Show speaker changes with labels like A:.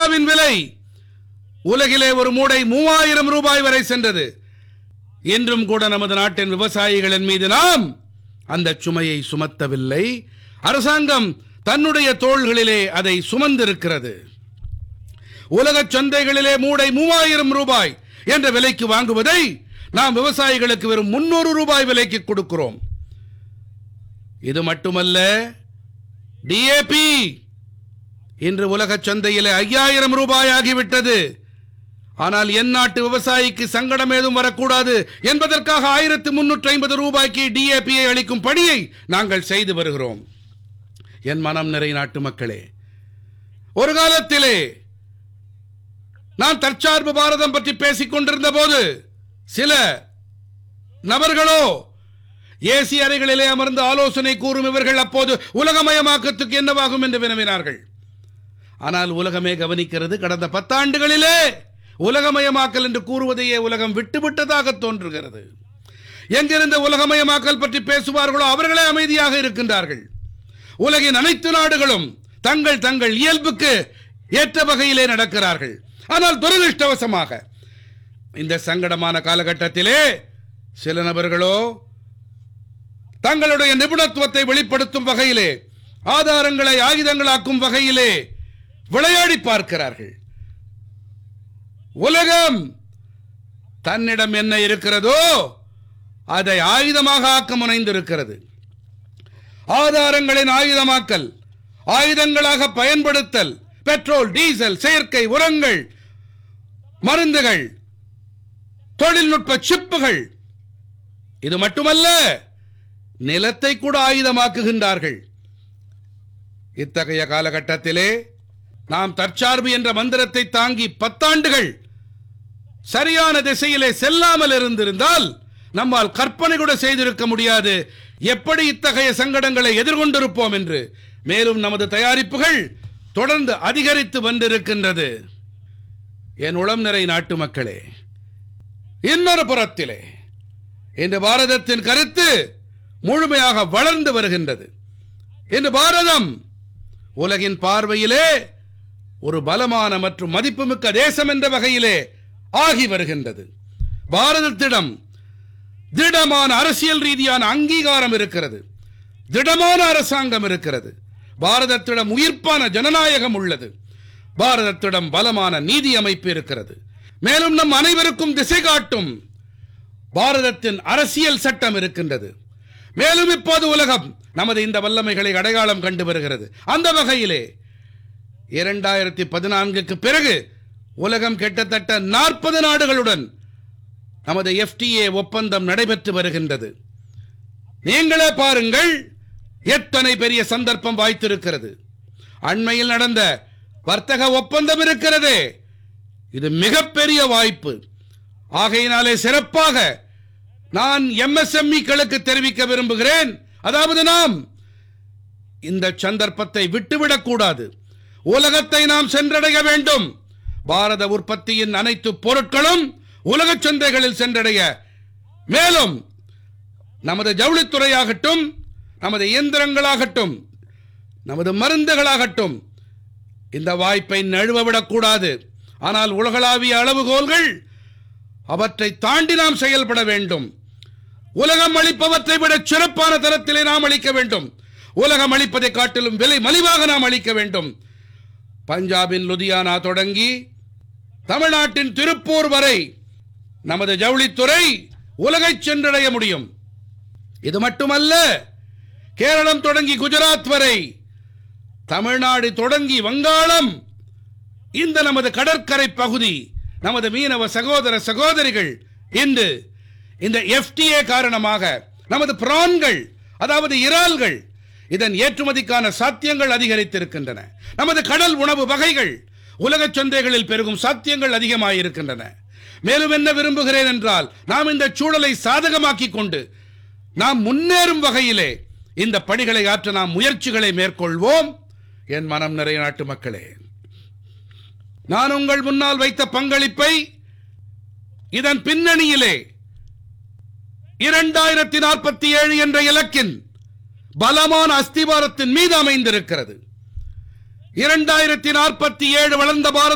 A: யூரியாவின் விலை உலகிலே ஒரு மூடை மூவாயிரம் ரூபாய் வரை சென்றது இன்றும் கூட நமது நாட்டின் விவசாயிகளின் மீது நாம் அந்த சுமையை சுமத்தவில்லை அரசாங்கம் தன்னுடைய தோள்களிலே அதை சுமந்திருக்கிறது உலகச் சந்தைகளிலே மூடை மூவாயிரம் ரூபாய் என்ற விலைக்கு வாங்குவதை நாம் விவசாயிகளுக்கு வெறும் முன்னூறு ரூபாய் விலைக்கு கொடுக்கிறோம் இது மட்டுமல்ல டிஏபி இன்று உலகச் சந்தையிலே ஐயாயிரம் ரூபாய் ஆகிவிட்டது ஆனால் என் நாட்டு விவசாயிக்கு சங்கடம் ஏதும் வரக்கூடாது என்பதற்காக ஆயிரத்து முன்னூற்றி ஐம்பது ரூபாய்க்கு டிஏபியை அளிக்கும் பணியை நாங்கள் செய்து வருகிறோம் என் மனம் நிறை நாட்டு மக்களே ஒரு காலத்திலே நான் தற்சார்பு பாரதம் பற்றி பேசிக் கொண்டிருந்த போது சில நபர்களோ ஏசி அறைகளிலே அமர்ந்து ஆலோசனை கூறும் இவர்கள் அப்போது உலகமயமாக்கத்துக்கு என்னவாகும் என்று வினவினார்கள் ஆனால் உலகமே கவனிக்கிறது கடந்த பத்தாண்டுகளிலே உலகமயமாக்கல் என்று கூறுவதையே உலகம் விட்டுவிட்டதாக தோன்றுகிறது எங்கிருந்த உலகமயமாக்கல் பற்றி பேசுவார்களோ அவர்களே அமைதியாக இருக்கின்றார்கள் உலகின் அனைத்து நாடுகளும் தங்கள் தங்கள் இயல்புக்கு ஏற்ற வகையிலே நடக்கிறார்கள் ஆனால் துரதிருஷ்டவசமாக இந்த சங்கடமான காலகட்டத்திலே சில நபர்களோ தங்களுடைய நிபுணத்துவத்தை வெளிப்படுத்தும் வகையிலே ஆதாரங்களை ஆயுதங்களாக்கும் வகையிலே விளையாடி பார்க்கிறார்கள் உலகம் தன்னிடம் என்ன இருக்கிறதோ அதை ஆயுதமாக ஆக்க முனைந்திருக்கிறது ஆதாரங்களின் ஆயுதமாக்கல் ஆயுதங்களாக பயன்படுத்தல் பெட்ரோல் டீசல் செயற்கை உரங்கள் மருந்துகள் தொழில்நுட்ப சிப்புகள் இது மட்டுமல்ல நிலத்தை கூட ஆயுதமாக்குகின்றார்கள் இத்தகைய காலகட்டத்திலே நாம் தற்சார்பு என்ற மந்திரத்தை தாங்கி பத்தாண்டுகள் சரியான திசையிலே செல்லாமல் இருந்திருந்தால் நம்மால் கற்பனை கூட செய்திருக்க முடியாது எப்படி இத்தகைய சங்கடங்களை எதிர்கொண்டிருப்போம் என்று மேலும் நமது தயாரிப்புகள் தொடர்ந்து அதிகரித்து வந்திருக்கின்றது என் உளம் நிறை நாட்டு மக்களே இன்னொரு புறத்திலே இன்று பாரதத்தின் கருத்து முழுமையாக வளர்ந்து வருகின்றது இன்று பாரதம் உலகின் பார்வையிலே ஒரு பலமான மற்றும் மதிப்புமிக்க தேசம் என்ற வகையிலே ஆகி வருகின்றது பாரதத்திடம் திடமான அரசியல் ரீதியான அங்கீகாரம் இருக்கிறது திடமான அரசாங்கம் இருக்கிறது பாரதத்திடம் உயிர்ப்பான ஜனநாயகம் உள்ளது பாரதத்திடம் பலமான நீதி அமைப்பு இருக்கிறது மேலும் நம் அனைவருக்கும் திசை காட்டும் பாரதத்தின் அரசியல் சட்டம் இருக்கின்றது மேலும் இப்போது உலகம் நமது இந்த வல்லமைகளை அடையாளம் கண்டு வருகிறது அந்த வகையிலே இரண்டாயிரத்தி பதினான்குக்கு பிறகு உலகம் கிட்டத்தட்ட நாற்பது நாடுகளுடன் நமது எஃப்டிஏ ஒப்பந்தம் நடைபெற்று வருகின்றது நீங்களே பாருங்கள் எத்தனை பெரிய சந்தர்ப்பம் வாய்த்திருக்கிறது அண்மையில் நடந்த வர்த்தக ஒப்பந்தம் இருக்கிறதே இது மிகப்பெரிய வாய்ப்பு ஆகையினாலே சிறப்பாக நான் எம்எஸ்எம்இக்களுக்கு தெரிவிக்க விரும்புகிறேன் அதாவது நாம் இந்த சந்தர்ப்பத்தை விட்டுவிடக் கூடாது உலகத்தை நாம் சென்றடைய வேண்டும் பாரத உற்பத்தியின் அனைத்து பொருட்களும் உலக சந்தைகளில் சென்றடைய மேலும் நமது ஜவுளித்துறையாகட்டும் நமது இயந்திரங்களாகட்டும் நமது மருந்துகளாகட்டும் இந்த வாய்ப்பை நழுவவிடக்கூடாது ஆனால் உலகளாவிய அளவுகோல்கள் அவற்றை தாண்டி நாம் செயல்பட வேண்டும் உலகம் அளிப்பவற்றை விட சிறப்பான தரத்திலே நாம் அளிக்க வேண்டும் உலகம் அளிப்பதை காட்டிலும் விலை மலிவாக நாம் அளிக்க வேண்டும் பஞ்சாபின் லுதியானா தொடங்கி தமிழ்நாட்டின் திருப்பூர் வரை நமது ஜவுளித்துறை உலகை சென்றடைய முடியும் இது மட்டுமல்ல கேரளம் தொடங்கி குஜராத் வரை தமிழ்நாடு தொடங்கி வங்காளம் இந்த நமது கடற்கரை பகுதி நமது மீனவ சகோதர சகோதரிகள் இன்று இந்த எஃப்டிஏ காரணமாக நமது பிரான்கள் அதாவது இறால்கள் இதன் ஏற்றுமதிக்கான சாத்தியங்கள் அதிகரித்திருக்கின்றன நமது கடல் உணவு வகைகள் உலகச் சந்தைகளில் பெருகும் சாத்தியங்கள் அதிகமாயிருக்கின்றன மேலும் என்ன விரும்புகிறேன் என்றால் நாம் இந்த சூழலை சாதகமாக்கிக் கொண்டு நாம் முன்னேறும் வகையிலே இந்த பணிகளை ஆற்ற நாம் முயற்சிகளை மேற்கொள்வோம் என் மனம் நிறைய நாட்டு மக்களே நான் உங்கள் முன்னால் வைத்த பங்களிப்பை இதன் பின்னணியிலே இரண்டாயிரத்தி நாற்பத்தி ஏழு என்ற இலக்கின் பலமான அஸ்திவாரத்தின் மீது அமைந்திருக்கிறது இரண்டாயிரத்தி நாற்பத்தி ஏழு வளர்ந்த பாரத